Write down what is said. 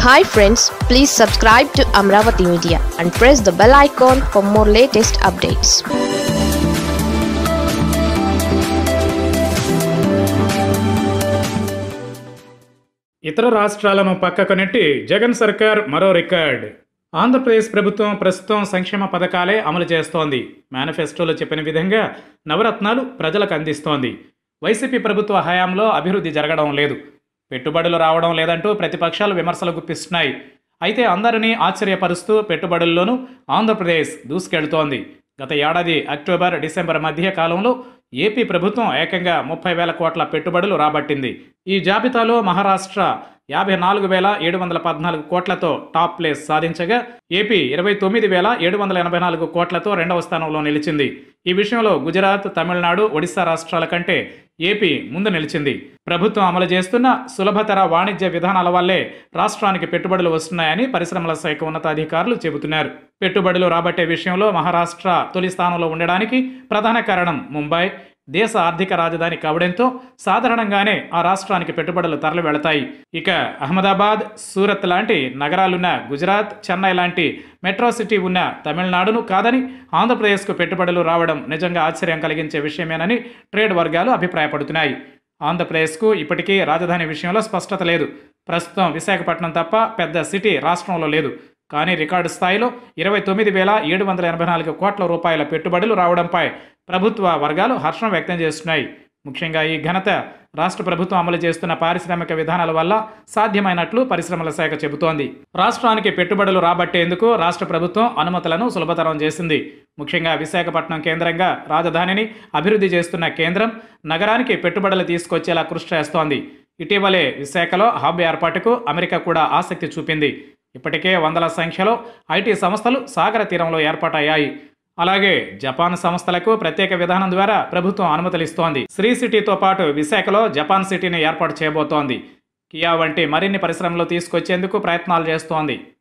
hi friends please subscribe to Amaravati media and press the bell icon for more latest updates ఇతర రాష్ట్రాలను పక్కకు నెట్టి జగన్ సర్కార్ మరో రికార్డ్ ఆంధ్రప్రదేశ్ ప్రభుత్వం ప్రస్తుతం సంక్షేమ పథకాలే అమలు చేస్తోంది మేనిఫెస్టోలో చెప్పిన విధంగా నవరత్నాలు ప్రజలకు అందిస్తోంది వైసీపీ ప్రభుత్వ హయాంలో అభివృద్ధి జరగడం లేదు పెట్టుబడులు రావడం లేదంటూ ప్రతిపక్షాలు విమర్శలు గుప్పిస్తున్నాయి అయితే అందరినీ ఆశ్చర్యపరుస్తూ పెట్టుబడుల్లోనూ ఆంధ్రప్రదేశ్ దూసుకెళ్తోంది గత ఏడాది అక్టోబర్ డిసెంబర్ మధ్య కాలంలో ఏపీ ప్రభుత్వం ఏకంగా ముప్పై వేల కోట్ల పెట్టుబడులు రాబట్టింది ఈ జాబితాలో మహారాష్ట్ర యాభై నాలుగు వేల ఏడు వందల పద్నాలుగు కోట్లతో టాప్ ప్లేస్ సాధించగా ఏపీ ఇరవై తొమ్మిది వేల ఏడు వందల ఎనభై నాలుగు కోట్లతో రెండవ స్థానంలో నిలిచింది ఈ విషయంలో గుజరాత్ తమిళనాడు ఒడిశా రాష్ట్రాల కంటే ఏపీ ముందు నిలిచింది ప్రభుత్వం అమలు చేస్తున్న సులభతర వాణిజ్య విధానాల వల్లే రాష్ట్రానికి పెట్టుబడులు వస్తున్నాయని పరిశ్రమల శాఖ ఉన్నతాధికారులు చెబుతున్నారు పెట్టుబడులు రాబట్టే విషయంలో మహారాష్ట్ర తొలి స్థానంలో ఉండడానికి ప్రధాన కారణం ముంబై దేశ ఆర్థిక రాజధాని కావడంతో సాధారణంగానే ఆ రాష్ట్రానికి పెట్టుబడులు తరలి వెళతాయి ఇక అహ్మదాబాద్ సూరత్ లాంటి నగరాలున్న గుజరాత్ చెన్నై లాంటి మెట్రో సిటీ ఉన్న తమిళనాడును కాదని ఆంధ్రప్రదేశ్కు పెట్టుబడులు రావడం నిజంగా ఆశ్చర్యం కలిగించే విషయమేనని ట్రేడ్ వర్గాలు అభిప్రాయపడుతున్నాయి ఆంధ్రప్రదేశ్కు ఇప్పటికీ రాజధాని విషయంలో స్పష్టత లేదు ప్రస్తుతం విశాఖపట్నం తప్ప పెద్ద సిటీ రాష్ట్రంలో లేదు కానీ రికార్డు స్థాయిలో ఇరవై తొమ్మిది వేల ఏడు వందల ఎనభై నాలుగు కోట్ల రూపాయల పెట్టుబడులు రావడంపై ప్రభుత్వ వర్గాలు హర్షం వ్యక్తం చేస్తున్నాయి ముఖ్యంగా ఈ ఘనత రాష్ట్ర ప్రభుత్వం అమలు చేస్తున్న పారిశ్రామిక విధానాల వల్ల సాధ్యమైనట్లు పరిశ్రమల శాఖ చెబుతోంది రాష్ట్రానికి పెట్టుబడులు రాబట్టేందుకు రాష్ట్ర ప్రభుత్వం అనుమతులను సులభతరం చేసింది ముఖ్యంగా విశాఖపట్నం కేంద్రంగా రాజధానిని అభివృద్ధి చేస్తున్న కేంద్రం నగరానికి పెట్టుబడులు తీసుకొచ్చేలా కృషి చేస్తోంది ఇటీవలే విశాఖలో హబ్ ఏర్పాటుకు అమెరికా కూడా ఆసక్తి చూపింది ఇప్పటికే వందల సంఖ్యలో ఐటీ సంస్థలు సాగర తీరంలో ఏర్పాటయ్యాయి అలాగే జపాన్ సంస్థలకు ప్రత్యేక విధానం ద్వారా ప్రభుత్వం అనుమతులు ఇస్తోంది శ్రీ సిటీతో పాటు విశాఖలో జపాన్ సిటీని ఏర్పాటు చేయబోతోంది కియా వంటి మరిన్ని పరిశ్రమలు తీసుకొచ్చేందుకు ప్రయత్నాలు చేస్తోంది